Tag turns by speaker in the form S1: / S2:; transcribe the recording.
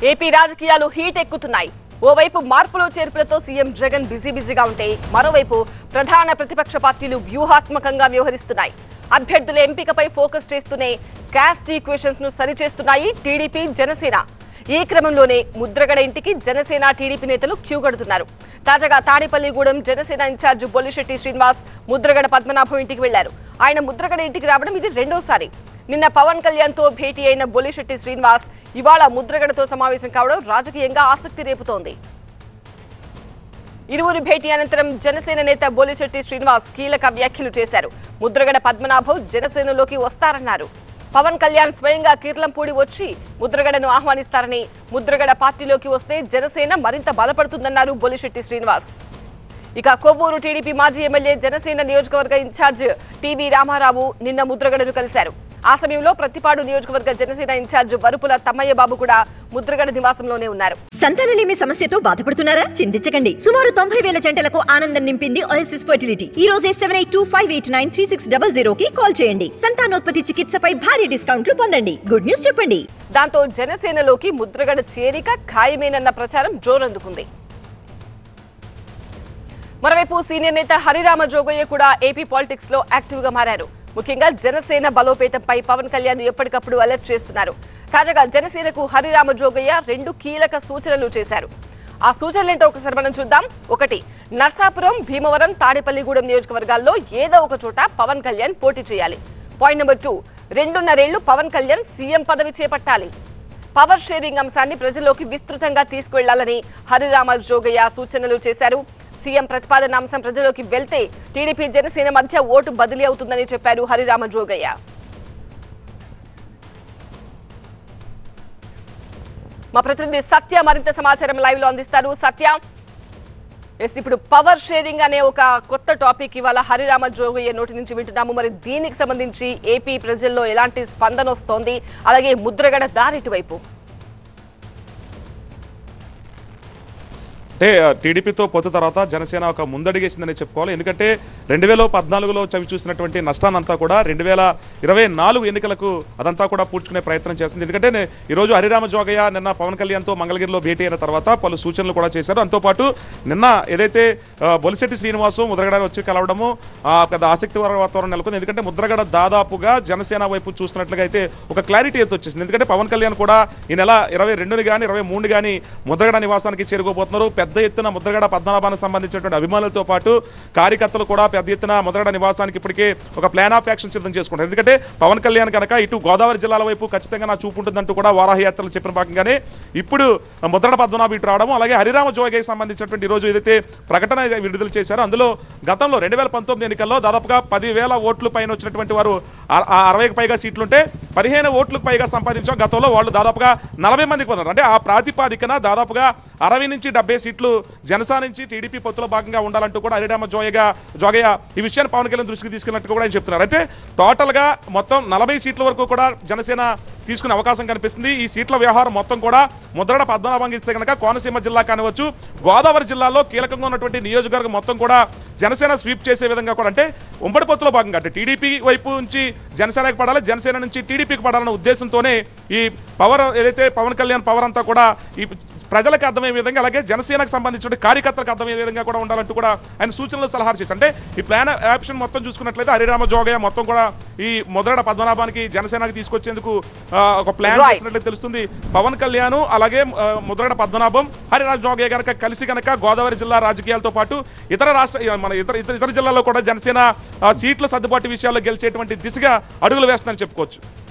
S1: AP రాజకీయాలు heat ఎక్కుతున్నాయి ఓవైపు మార్పులు చేర్పులతో సీఎం జగన్ బిజీ బిజీగా ఉంటే మరోవైపు ప్రధాన ప్రతిపక్ష పార్టీలు వ్యూహాత్మకంగా వ్యవహరిస్తున్నాయి అభ్యర్థుల ఎంపికపై ఫోకస్ చేస్తూనే క్యాస్ట్ ఈక్వేషన్స్ ను సరిచేస్తున్నాయి టీడీపీ జనసేన ఈ క్రమంలోనే ముద్రగడ ఇంటికి జనసేన టీడీపీ నేతలు క్యూ కడుతున్నారు తాజాగా తాడేపల్లిగూడెం జనసేన ఇన్ఛార్జ్ బొల్లిశెట్టి శ్రీనివాస్ ముద్రగడ పద్మనాభం ఇంటికి వెళ్లారు ఆయన ముద్రగడ ఇంటికి రావడం ఇది రెండోసారి నిన్న పవన్ కళ్యాణ్ తో భేటీ అయిన బొల్లిశెట్టి శ్రీనివాస్ ఇవాళ ముద్రగడతో సమావేశం కావడం రాజకీయంగా ఆసక్తి రేపుతోంది ఇరువురి భేటీ అనంతరం జనసేన నేత బోలిశెట్టి శ్రీనివాస్ కీలక వ్యాఖ్యలు చేశారు ముద్రగడ పద్మనాభం జనసేనలోకి వస్తారన్నారు పవన్ కళ్యాణ్ స్వయంగా కీర్లంపూడి వచ్చి ముద్రగడను ఆహ్వానిస్తారని ముద్రగడ పార్టీలోకి వస్తే జనసేన మరింత బలపడుతుందన్నారు బొలిశెట్టి శ్రీనివాస్ ఇక కొవ్వూరు టీడీపీ మాజీ ఎమ్మెల్యే జనసేన నియోజకవర్గ ఇన్ఛార్జ్ టీవీ రామారావు నిన్న ముద్రగడను కలిశారు ఆ సమయంలో ప్రతిపాడు నియోజకవర్గ జనసేన ఇన్ఛార్జ్ వరుపుల తమ్మయ్య బాబు కూడా ముద్రగడ నివాసంలోనే ఉన్నారు
S2: సంతానలేమి సమస్యతో బాధపడుతున్నారా చింతించకండి సుమారు తొంభై వేల జంటలకు ఆనందం నింపింది ఓఎస్ఎస్ ఫర్టిలిటీ ఈ రోజే seven eight two five eight nine three six double zero కి కాల్ చేయండి సంతానోత్పత్తి చికిత్సపై భారీ డిస్కౌంట్లు పొందండి గుడ్ న్యూస్ చెప్పండి
S1: దాంతో జనసేనలోకి ముద్రగడ చేరిక ఖాయమేనన్న ప్రచారం జోరందుకుంది మరోవైపు సీనియర్ నేత హరిరామ జోగయ్య కూడా ఏపీ పాలిటిక్స్ లో యాక్టివ్ గా మారారు ముఖ్యంగా జనసేన బలోపేతంపై పవన్ కళ్యాణ్ ఎప్పటికప్పుడు అలర్ట్ చేస్తున్నారు తాజాగా జనసేనకు హరిరామ జోగయ్య రెండు కీలక సూచనలు చేశారు ఆ సూచనలేంటో ఒకసారి మనం చూద్దాం ఒకటి నర్సాపురం భీమవరం తాడేపల్లిగూడెం నియోజకవర్గాల్లో ఏదో ఒక చోట పవన్ కళ్యాణ్ పోటీ చేయాలి పాయింట్ నెంబర్ టూ రెండున్నరేళ్లు పవన్ కళ్యాణ్ సీఎం పదవి చేపట్టాలి పవర్ షేరింగ్ అంశాన్ని ప్రజల్లోకి విస్తృతంగా తీసుకువెళ్లాలని హరిరామ జోగయ్య సూచనలు చేశారు సీఎం ప్రతిపాదన అంశం ప్రజల్లోకి వెళ్తే టీడీపీ జనసేన మధ్య ఓటు బదిలీ అవుతుందని చెప్పారు హరిరామ జోగయ్య మా ప్రతినిధి సత్య మరింత సమాచారం లైవ్ లో అందిస్తారు సత్య ఎస్ ఇప్పుడు పవర్ షేరింగ్ అనే ఒక కొత్త టాపిక్ ఇవాళ హరిరామ జోగయ్య నోటి నుంచి వింటున్నాము మరి దీనికి సంబంధించి ఏపీ ప్రజల్లో ఎలాంటి స్పందన వస్తోంది అలాగే ముద్రగడ దారిటి వైపు
S3: అంటే ఆ, టీడీపీతో పొత్తు తర్వాత జనసేన ఒక ముందడిగేసిందని చెప్పుకోవాలి ఎందుకంటే రెండు వేల పద్నాలుగులో చవి చూసినటువంటి నష్టాన్నంతా కూడా రెండు వేల ఇరవై నాలుగు ఎన్నికలకు అదంతా కూడా పూడ్చుకునే ప్రయత్నం చేస్తుంది ఎందుకంటే నే- ఈరోజు హరిరామ జోగయ్య నిన్న పవన్ కళ్యాణ్తో మంగళగిరిలో భేటీ అయిన తర్వాత పలు సూచనలు కూడా చేశారు అంతోపాటు నిన్న ఏదైతే ఆ, బొలిశెట్టి శ్రీనివాసు ముద్రగడ వచ్చి కలవడము ఆ, పెద్ద ఆసక్తికర వాతావరణం నెలకొంది ఎందుకంటే ముద్రగడ దాదాపుగా జనసేన వైపు చూస్తున్నట్లుగా అయితే ఒక క్లారిటీ అయితే వచ్చేసింది ఎందుకంటే పవన్ కళ్యాణ్ కూడా ఈ నెల ఇరవై రెండుని కానీ ఇరవై మూడు కానీ ముద్రగడ నివాసానికి చేరుకోబోతున్నారు పెద్ద ఎత్తున ముద్రగడ పద్మనాభానికి సంబంధించినటువంటి అభిమానులతో పాటు కార్యకర్తలు కూడా పెద్ద ఎత్తున ముద్రగడ నివాసానికి ఇప్పటికే ఒక ప్లాన్ ఆఫ్ యాక్షన్ సిద్ధం చేసుకుంటారు ఎందుకంటే పవన్ కళ్యాణ్ కనుక ఇటు గోదావరి జిల్లాల వైపు ఖచ్చితంగా నా చూపు ఉంటుందంటూ కూడా వారాహయాత్రలు చెప్పిన భాగంగానే ఇప్పుడు ముద్రగడ పద్మనాభ ఇటు రావడం అలాగే హరిరామ జోగయ్యకి సంబంధించినటువంటి ఈ రోజు ఏదైతే ప్రకటన అయితే విడుదల చేశారో అందులో గతంలో రెండు వేల పంతొమ్మిది ఎన్నికల్లో దాదాపుగా పదివేల ఓట్లు పైన వచ్చినటువంటి వారు ఆ- ఆ అరవైకి పైగా సీట్లుంటే పదిహేను ఓట్లకు పైగా సంపాదించాం గతంలో వాళ్ళు దాదాపుగా నలభై మందికి పొందారు అంటే ఆ ప్రాతిపాదికన దాదాపుగా అరవై నుంచి డెబ్బై సీట్లు జనసేన నుంచి టీడీపీ పొత్తులో భాగంగా ఉండాలంటూ కూడా హరిరామ జోయగా జోగయ్య ఈ విషయాన్ని పవన్ కళ్యాణ్ దృష్టికి తీసుకెళ్ళినట్టు కూడా ఆయన చెప్తున్నారు అంటే టోటల్గా మొత్తం నలభై సీట్ల వరకు కూడా జనసేన తీసుకునే అవకాశం కనిపిస్తుంది ఈ సీట్ల వ్యవహారం మొత్తం కూడా ముద్రడ పద్మనాభంగా ఇస్తే కనుక కోనసీమ జిల్లా కానివచ్చు గోదావరి జిల్లాలో కీలకంగా ఉన్నటువంటి నియోజకవర్గం మొత్తం కూడా జనసేన స్వీప్ చేసే విధంగా కూడా అంటే ఉమ్మడి పొత్తులో భాగంగా అంటే టీడీపీ వైపు నుంచి జనసేనకి పడాలి జనసేన నుంచి టీడీపీకి పడాలన్న ఉద్దేశంతోనే ఈ పవర్ ఏదైతే పవన్ కళ్యాణ్ పవర్ అంతా కూడా ఈ ప్రజలకు అర్థమయ్యే విధంగా అలాగే జనసేనకు సంబంధించిన కార్యకర్తలకు అర్థమయ్యే విధంగా కూడా ఉండాలంటూ కూడా ఆయన సూచనలు సలహాలు చేశారు అంటే ఈ ప్లాన్ ఆప్షన్ మొత్తం చూసుకున్నట్లయితే హరిరామ జోగయ్య మొత్తం కూడా ఈ మొదలడ పద్మనాభానికి జనసేనకి తీసుకొచ్చేందుకు ఆ, ఒక ప్లాన్
S1: Right.
S3: చేసినట్లయితే తెలుస్తుంది పవన్ కళ్యాణ్ అలాగే ఆ, ముద్రగడ పద్మనాభం హరిరాజ్ జోగయ్య గనక కలిసి గనక గోదావరి జిల్లా రాజకీయాలతో పాటు ఇతర రాష్ట్ర ఇక మన ఇతర ఇతర ఇతర జిల్లాల్లో కూడా జనసేన ఆ, సీట్ల సర్దుబాటు విషయాల్లో గెలిచేటువంటి దిశగా అడుగులు వేస్తుందని చెప్పుకోవచ్చు